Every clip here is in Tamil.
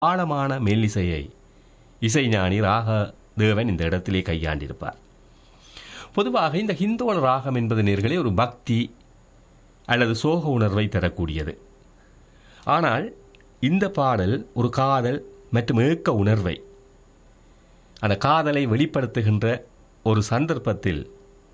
ஆழமான மெல்லிசையை இசைஞானி ராக தேவன் இந்த இடத்திலே கையாண்டிருப்பார் பொதுவாக இந்த ஹிந்தோள ராகம் என்பது நேர்களே ஒரு பக்தி அல்லது சோக உணர்வை தரக்கூடியது ஆனால் இந்த பாடல் ஒரு காதல் மற்றும் ஏக்க உணர்வை அந்த காதலை வெளிப்படுத்துகின்ற ஒரு சந்தர்ப்பத்தில்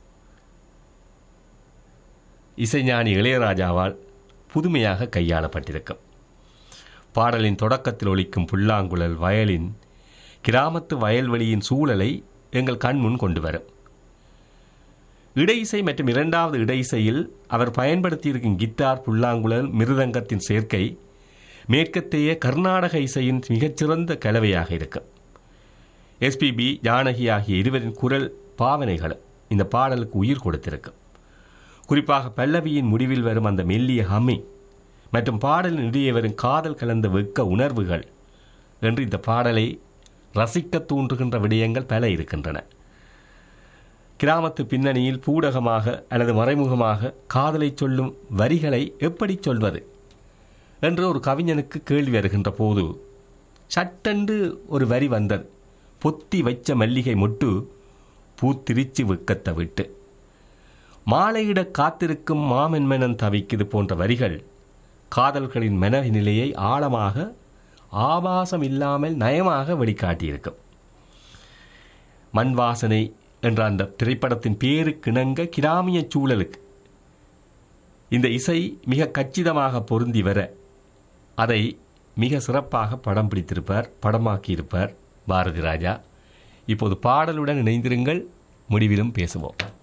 இசைஞானி இளையராஜாவால் புதுமையாக கையாளப்பட்டிருக்கும் பாடலின் தொடக்கத்தில் ஒலிக்கும் புல்லாங்குழல் வயலின் கிராமத்து வயல்வெளியின் சூழலை எங்கள் கண்முன் கொண்டு வரும் இடையிசை மற்றும் இரண்டாவது இடையிசையில் அவர் பயன்படுத்தியிருக்கும் கித்தார் புல்லாங்குழல் மிருதங்கத்தின் சேர்க்கை மேற்கத்தைய கர்நாடக இசையின் மிகச்சிறந்த கலவையாக இருக்கும் எஸ்பிபி ஜானகி ஆகிய இருவரின் குரல் பாவனைகளும் இந்த பாடலுக்கு உயிர் கொடுத்திருக்கும் குறிப்பாக பல்லவியின் முடிவில் வரும் அந்த மெல்லிய ஹம்மிங் மற்றும் பாடலின் இடையே வரும் காதல் கலந்த வெக்க உணர்வுகள் என்று இந்த பாடலை ரசிக்க தூண்டுகின்ற விடயங்கள் பல இருக்கின்றன கிராமத்து பின்னணியில் பூடகமாக அல்லது மறைமுகமாக காதலை சொல்லும் வரிகளை எப்படி சொல்வது என்று ஒரு கவிஞனுக்கு கேள்வி வருகின்ற போது சட்டென்று ஒரு வரி வந்தது பொத்தி வைச்ச மல்லிகை மொட்டு பூத்திரிச்சு வெக்கத்தை விட்டு மாலையிட காத்திருக்கும் மாமென்மனன் தவிக்குது போன்ற வரிகள் காதல்களின் மனநிலையை ஆழமாக ஆபாசம் இல்லாமல் நயமாக வெளிக்காட்டியிருக்கும் மண் வாசனை என்ற அந்த திரைப்படத்தின் பேருக்கிணங்க கிராமிய சூழலுக்கு இந்த இசை மிக கச்சிதமாக பொருந்தி வர அதை மிக சிறப்பாக படம் பிடித்திருப்பார் படமாக்கியிருப்பார் பாரதி ராஜா இப்போது பாடலுடன் இணைந்திருங்கள் முடிவிலும் பேசுவோம்